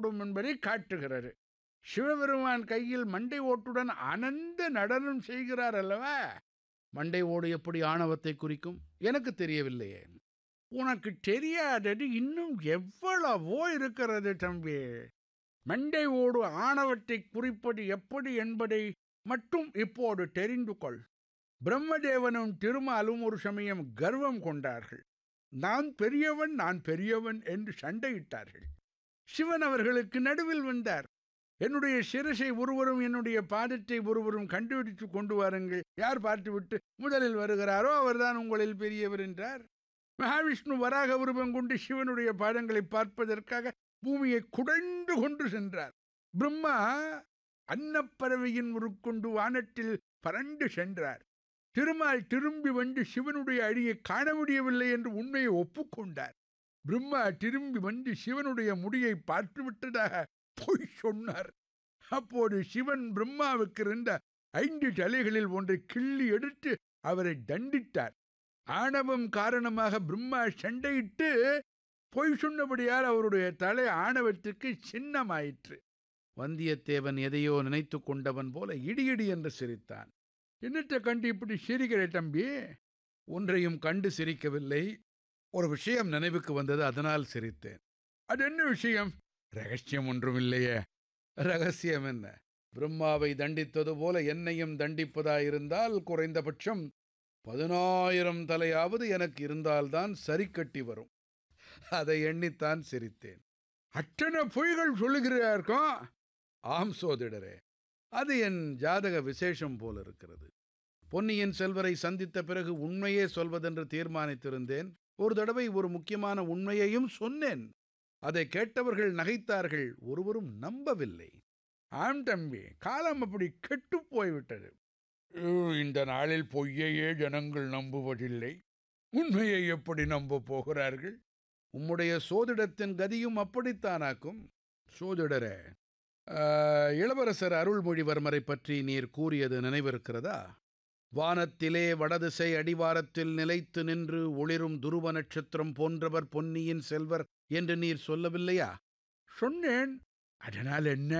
ஓடும் என்பதை காட்டுகிறது சிவபெருமான் கையில் மண்டை ஓட்டுடன் அனந்த நடனம் செய்கிறார் அல்லவா மண்டை ஓடு எப்படி ஆணவத்தை குறிக்கும் எனக்கு தெரியவில்லையே உனக்கு தெரியாதது இன்னும் எவ்வளவோ இருக்கிறது தம்பி மண்டை ஓடு ஆணவத்தை குறிப்பது எப்படி என்பதை மட்டும் இப்போது தெரிந்து கொள் பிரம்மதேவனும் திருமாலும் ஒரு சமயம் கர்வம் கொண்டார்கள் நான் பெரியவன் நான் பெரியவன் என்று சண்டையிட்டார்கள் சிவன் அவர்களுக்கு நடுவில் வந்தார் என்னுடைய சிரசை ஒருவரும் என்னுடைய பாதத்தை ஒருவரும் கண்டுபிடித்து கொண்டு வாருங்கள் யார் பார்த்துவிட்டு முதலில் வருகிறாரோ அவர்தான் உங்களில் பெரியவர் என்றார் மகாவிஷ்ணு வராக உருவம் கொண்டு சிவனுடைய பாதங்களை பார்ப்பதற்காக பூமியை குடைந்து கொண்டு சென்றார் பிரம்மா அன்னப்பறவையின் உருக்கொண்டு வானத்தில் பறந்து சென்றார் திருமால் திரும்பி வந்து சிவனுடைய அடியை காண முடியவில்லை என்று உண்மையை ஒப்புக்கொண்டார் பிரம்மா திரும்பி வந்து சிவனுடைய முடியை பார்த்துவிட்டதாக பொய் சொன்னார் அப்போது சிவன் பிரம்மாவுக்கு இருந்த ஐந்து தலைகளில் ஒன்றை கிள்ளி எடுத்து அவரை தண்டித்தார் ஆணவம் காரணமாக பிரம்மா சண்டையிட்டு பொய் சொன்னபடியால் அவருடைய தலை ஆணவத்திற்கு சின்னமாயிற்று வந்தியத்தேவன் எதையோ நினைத்து கொண்டவன் போல இடியிடி என்று சிரித்தான் என்னத்தை கண்டு இப்படி சிரிக்கிற தம்பி ஒன்றையும் கண்டு சிரிக்கவில்லை ஒரு விஷயம் நினைவுக்கு வந்தது அதனால் சிரித்தேன் அது என்ன விஷயம் ரகசியம் ஒன்றும் இல்லையே ரகசியம் என்ன பிரம்மாவை தண்டித்தது போல என்னையும் தண்டிப்பதாயிருந்தால் குறைந்தபட்சம் பதினாயிரம் தலையாவது எனக்கு இருந்தால்தான் சரி கட்டி வரும் அதை எண்ணித்தான் சிரித்தேன் அத்தனை பொய்கள் சொல்லுகிறார்க்கும் ஆம் சோதிடரே அது என் ஜாதக விசேஷம் போல இருக்கிறது பொன்னியின் செல்வரை சந்தித்த பிறகு உண்மையே சொல்வதென்று தீர்மானித்திருந்தேன் ஒரு தடவை ஒரு முக்கியமான உண்மையையும் சொன்னேன் அதை கேட்டவர்கள் நகைத்தார்கள் ஒருவரும் நம்பவில்லை ஆம் தம்பி காலம் அப்படி கெட்டு போய்விட்டது ஐயோ, இந்த நாளில் பொய்யையே ஜனங்கள் நம்புவதில்லை உண்மையை எப்படி நம்ப போகிறார்கள் உம்முடைய சோதிடத்தின் கதியும் அப்படித்தானாக்கும் சோதிடரே ஆ, இளவரசர் அருள்மொழிவர்மரை பற்றி நீர் கூறியது நினைவிருக்கிறதா வானத்திலே வடதிசை அடிவாரத்தில் நிலைத்து நின்று ஒளிரும் துருவ நட்சத்திரம் போன்றவர் பொன்னியின் செல்வர் என்று நீர் சொல்லவில்லையா சொன்னேன் அதனால் என்ன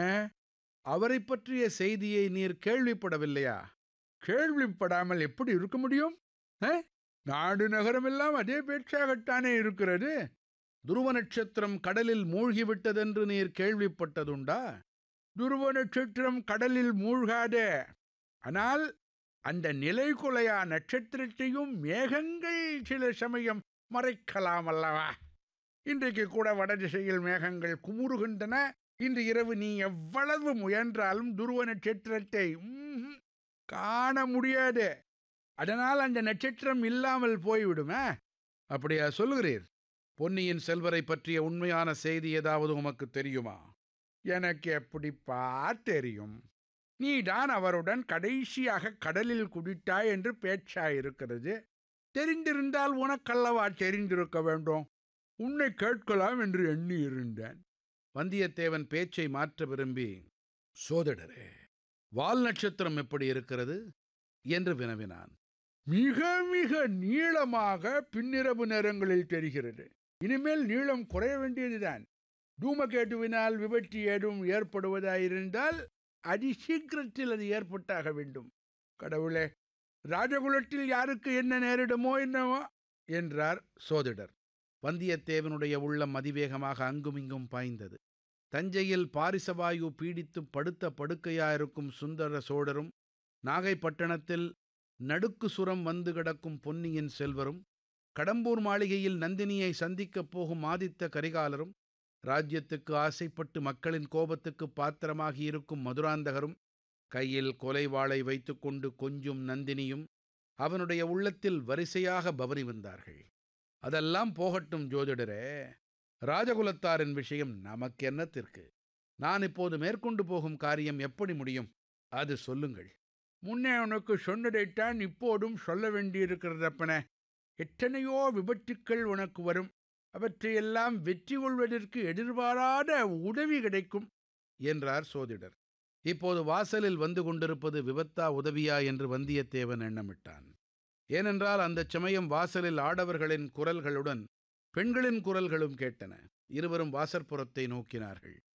அவரைப் பற்றிய செய்தியை நீர் கேள்விப்படவில்லையா கேள்விப்படாமல் எப்படி இருக்க முடியும் ஆ? நாடு நகரமெல்லாம் அதே பேச்சாகத்தானே இருக்கிறது துருவ நட்சத்திரம் கடலில் மூழ்கிவிட்டதென்று நீர் கேள்விப்பட்டதுண்டா துருவ நட்சத்திரம் கடலில் மூழ்காதே ஆனால் அந்த நிலைகுலையா நட்சத்திரத்தையும் மேகங்கள் சில சமயம் மறைக்கலாம் அல்லவா இன்றைக்கு கூட வடதிசையில் மேகங்கள் குமுறுகின்றன இன்று இரவு நீ எவ்வளவு முயன்றாலும் துருவ நட்சத்திரத்தை ம்ஹும், காண முடியாது அதனால் அந்த நட்சத்திரம் இல்லாமல் போய்விடுமே அப்படியா சொல்லுகிறீர் பொன்னியின் செல்வரை பற்றிய உண்மையான செய்தி ஏதாவது உமக்கு தெரியுமா எனக்கு எப்படிப்பா தெரியும் நீதான் அவருடன் கடைசியாக கடலில் குடித்தாய் என்று பேச்சாயிருக்கிறது தெரிந்திருந்தால் உனக்கல்லவா தெரிந்திருக்க வேண்டும் உன்னை கேட்கலாம் என்று எண்ணி இருந்தேன் வந்தியத்தேவன் பேச்சை மாற்ற விரும்பி சோதிடரே வால் நட்சத்திரம் எப்படி இருக்கிறது என்று வினவினான் மிக மிக நீளமாக பின்னிரவு நேரங்களில் தெரிகிறது இனிமேல் நீளம் குறைய வேண்டியதுதான் தூமகேட்டுவினால் விபத்து ஏதும் ஏற்படுவதாயிருந்தால் அதிசீக்கிரத்தில் அது ஏற்பட்டாக வேண்டும் கடவுளே ராஜகுலத்தில் யாருக்கு என்ன நேரிடுமோ என்னவோ என்றார் சோதிடர் வந்தியத்தேவனுடைய உள்ளம் அதிவேகமாக அங்குமிங்கும் பாய்ந்தது தஞ்சையில் பாரிசவாயு பீடித்து படுத்த படுக்கையாயிருக்கும் சுந்தர சோழரும் நாகைப்பட்டணத்தில் நடுக்கு சுரம் வந்து கிடக்கும் பொன்னியின் செல்வரும் கடம்பூர் மாளிகையில் நந்தினியை சந்திக்கப் போகும் ஆதித்த கரிகாலரும் ராஜ்யத்துக்கு ஆசைப்பட்டு மக்களின் கோபத்துக்கு பாத்திரமாகி இருக்கும் மதுராந்தகரும் கையில் கொலை வாளை வைத்துக்கொண்டு கொஞ்சும் நந்தினியும் அவனுடைய உள்ளத்தில் வரிசையாக பவனி வந்தார்கள் அதெல்லாம் போகட்டும் ஜோதிடரே ராஜகுலத்தாரின் விஷயம் நமக்கு என்னத்திற்கு நான் இப்போது மேற்கொண்டு போகும் காரியம் எப்படி முடியும் அது சொல்லுங்கள் முன்னே உனக்கு சொன்னதைத்தான் இப்போதும் சொல்ல வேண்டியிருக்கிறதப்பன எத்தனையோ விபத்துக்கள் உனக்கு வரும் அவற்றையெல்லாம் வெற்றி கொள்வதற்கு எதிர்பாராத உதவி கிடைக்கும் என்றார் சோதிடர் இப்போது வாசலில் வந்து கொண்டிருப்பது விபத்தா உதவியா என்று வந்தியத்தேவன் எண்ணமிட்டான் ஏனென்றால் அந்தச் சமயம் வாசலில் ஆடவர்களின் குரல்களுடன் பெண்களின் குரல்களும் கேட்டன இருவரும் வாசற்புறத்தை நோக்கினார்கள்